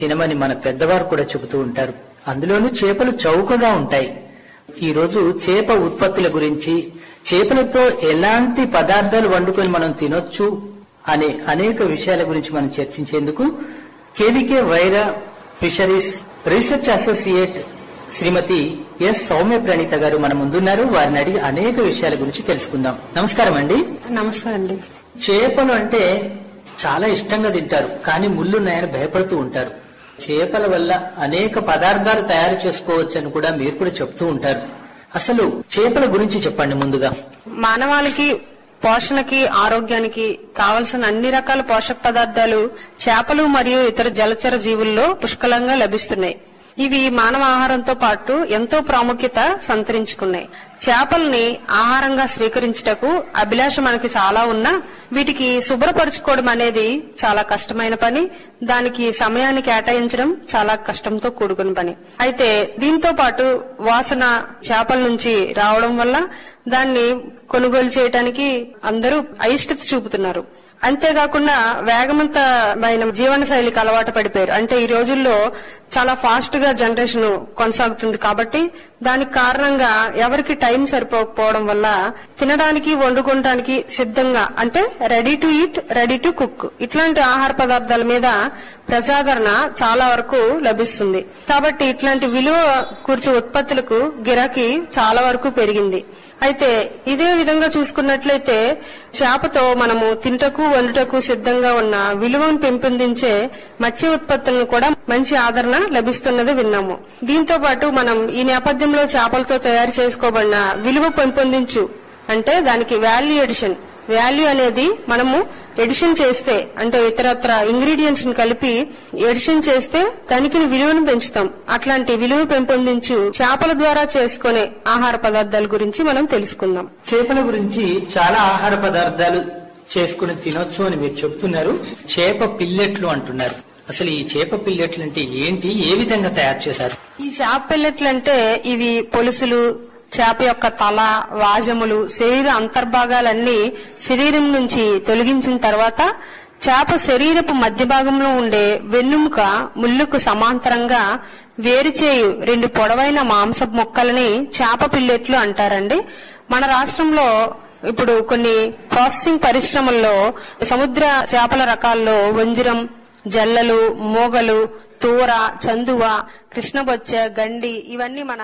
తినమని మన పెద్దవారు కూడా చెబుతూ ఉంటారు అందులోనూ చేపలు చౌకగా ఉంటాయి ఈ రోజు చేప ఉత్పత్తుల గురించి చేపలతో ఎలాంటి పదార్థాలు వండుకొని మనం తినొచ్చు అనే అనేక విషయాల గురించి మనం చర్చించేందుకు KVK Wyra fisheries research associate Shrimati S Soumya Praneetha గారు మన ముందున్నారు వారిని అడిగి అనేక విషయాల గురించి తెలుసుకుందాం నమస్కారం అండి నమస్తే అండి చేపలు అంటే చాలా ఇష్టంగా తింటారు కానీ ముళ్ళున్నాయని భయపడుతూ ఉంటారు చేపల వల్ల అనేక పదార్థాలు తయారు చేసుకోవచ్చు అని కూడా మీరు కూడా చెప్తూ ఉంటారు అసలు చేపల గురించి చెప్పండి ముందుగా మానవాళికి పోషణకి ఆరోగ్యానికి కావలసిన అన్ని రకాల పోషక పదార్థాలు చేపలు మరియు ఇతర జలచర జీవుల్లో పుష్కలంగా లభిస్తున్నాయి ఇవి మానవ ఆహారంతో పాటు ఎంతో ప్రాముఖ్యత సంతరించుకున్నాయి చేపల్ని ఆహారంగా స్వీకరించుటకు అభిలాష మనకి చాలా ఉన్నా వీటికి శుభ్రపరచుకోవడం అనేది చాలా కష్టమైన పని దానికి సమయాన్ని కేటాయించడం చాలా కష్టంతో కూడుకున్న పని అయితే దీంతో పాటు వాసన చేపల నుంచి రావడం వల్ల దాన్ని కొనుగోలు చేయడానికి అందరూ అయిష్టత చూపుతున్నారు అంతేకాకుండా వేగవంతమైన జీవన శైలికి అలవాటు పడిపోయారు అంటే ఈ రోజుల్లో చాలా ఫాస్ట్ గా జనరేషన్ కొనసాగుతుంది కాబట్టి దానికి కారణంగా ఎవరికి టైం సరిపోకపోవడం వల్ల తినడానికి వండుకోవడానికి సిద్ధంగా అంటే ready to eat ready to cook ఇట్లాంటి ఆహార పదార్థాల మీద ప్రజాదరణ చాలా వరకు లభిస్తుంది కాబట్టి ఇట్లాంటి విలువ కూర్చు ఉత్పత్తులకు గిరాకీ చాలా వరకు పెరిగింది అయితే ఇదే విధంగా చూసుకున్నట్లయితే చేపతో మనము తింటకు వండుటకు సిద్ధంగా ఉన్న విలువను పెంపొందించే మత్స్య ఉత్పత్తులను కూడా మంచి ఆదరణ లభిస్తున్నది విన్నాము దీంతో పాటు మనం ఈ నేపథ్యంలో చేపలతో తయారు చేసుకోబడిన విలువ పెంపొందించు అంటే దానికి వాల్యూ ఎడిషన్ వాల్యూ అనేది మనము ఎడిషన్ చేస్తే అంటే ఇతరత్ర ఇంగ్రీడియంట్స్ ని కలిపి ఎడిషన్ చేస్తే దానికి విలువను పెంచుతాం అట్లాంటి విలువ పెంపొందించు చేపల ద్వారా చేసుకునే ఆహార పదార్థాల గురించి మనం తెలుసుకుందాం చేపల గురించి చాలా ఆహార పదార్థాలు చేసుకుని తినొచ్చు అని మీరు చెప్తున్నారు చేప పిల్లెట్లు అంటున్నారు అసలు ఈ చేప పిల్లెట్లు అంటే ఏంటి ఏ విధంగా తయారు చేశారు ఈ చేప పెల్లెట్లు అంటే ఇవి పొలుసులు చేప యొక్క తల వాజములు శరీర అంతర్భాగాలన్నీ శరీరం నుంచి తొలగించిన తర్వాత చేప శరీరపు మధ్య భాగంలో ఉండే వెన్నుముక ముళ్ళుకు సమాంతరంగా వేరు చేయు రెండు పొడవైన మాంస మొక్కలని చేప పిల్లెట్లు అంటారండి మన రాష్ట్రంలో ఇప్పుడు కొన్ని ప్రాసెసింగ్ పరిశ్రమల్లో సముద్ర చేపల రకాల్లో వంజరం జల్లలు మోగలు తూర చందువ కృష్ణబొచ్చ గండి ఇవన్నీ మన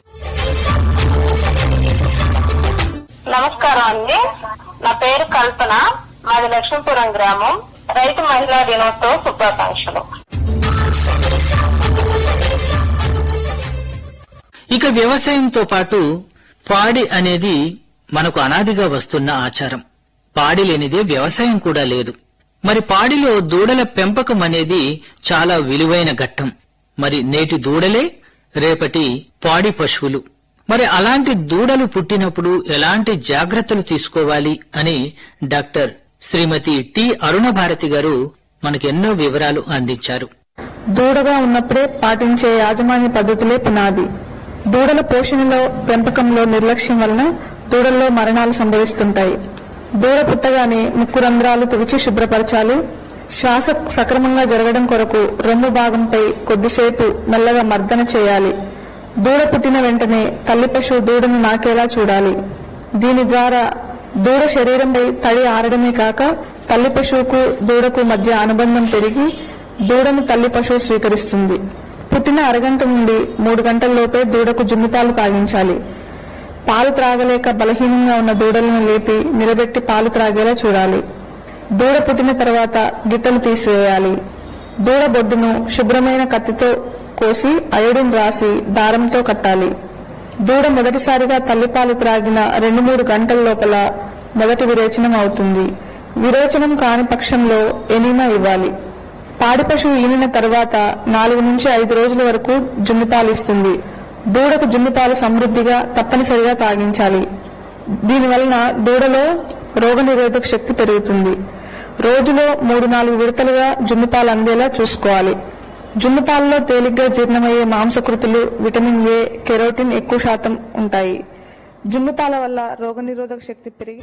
నమస్కారం అండి నా పేరు కల్పన మాది లక్ష్మీపురం గ్రామం రైతు మహిళా దినోత్సవ శుభాకాంక్షలు ఇక వ్యవసాయంతో పాటు పాడి అనేది మనకు అనాదిగా వస్తున్న ఆచారం పాడి లేనిదే వ్యవసాయం కూడా లేదు మరి పాడిలో దూడల పెంపకం అనేది చాలా విలువైన ఘట్టం మరి నేటి దూడలే రేపటి పాడి పశువులు మరి అలాంటి దూడలు పుట్టినప్పుడు ఎలాంటి జాగ్రత్తలు తీసుకోవాలి అని డాక్టర్ శ్రీమతి టి అరుణభారతి గారు మనకెన్నో వివరాలు అందించారు దూడగా ఉన్నప్పుడే పాటించే యాజమాన్య పద్ధతులే పునాది దూడల పోషణలో పెంపకంలో నిర్లక్ష్యం వలన దూడల్లో మరణాలు సంభవిస్తుంటాయి దూడ పుట్టగానే ముక్కు రంధ్రాలు తుడిచి శుభ్రపరచాలి శ్వాస సక్రమంగా జరగడం కొరకు రొమ్ము భాగంపై కొద్దిసేపు మెల్లగా మర్దన చేయాలి దూడ పుట్టిన వెంటనే తల్లి పశువు దూడను నాకేలా చూడాలి దీని ద్వారా దూడ శరీరంపై తడి ఆరడమే కాక తల్లి పశువుకు దూడకు మధ్య అనుబంధం పెరిగి దూడను తల్లి పశువు స్వీకరిస్తుంది పుట్టిన అరగంట నుండి మూడు గంటల్లోపే దూడకు జున్నుపాలు తాగించాలి పాలు త్రాగలేక బలహీనంగా ఉన్న దూడలను లేపి నిలబెట్టి పాలు త్రాగేలా చూడాలి దూడ పుట్టిన తర్వాత గిట్టలు తీసివేయాలి దూడ బొడ్డును శుభ్రమైన కత్తితో కోసి అయోడిన్ రాసి దారంతో కట్టాలి దూడ మొదటిసారిగా తల్లిపాలు త్రాగిన రెండు మూడు గంటల లోపల మొదటి విరేచనం అవుతుంది విరోచనం కాని పక్షంలో ఎనిమా ఇవ్వాలి పాడి పశువు ఈనిన తర్వాత నాలుగు నుంచి ఐదు రోజుల వరకు జున్నుపాలు ఇస్తుంది దూడకు జున్నుపాలు సమృద్ధిగా తప్పనిసరిగా తాగించాలి దీనివలన దూడలో రోగనిరోధక శక్తి పెరుగుతుంది రోజులో మూడు నాలుగు విడతలుగా జున్నుపాలు అందేలా చూసుకోవాలి జున్నుపాలలో తేలిగ్గా జీర్ణమయ్యే మాంసకృతులు విటమిన్ ఏ కెరోటిన్ ఎక్కువ శాతం ఉంటాయి జున్నుపాల వల్ల రోగనిరోధక శక్తి పెరిగి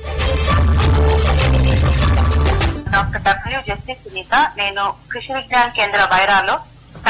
డాక్టర్ డబ్ల్యూ జస్టిస్ సునీత నేను కృషి విజ్ఞాన కేంద్ర వైరాలో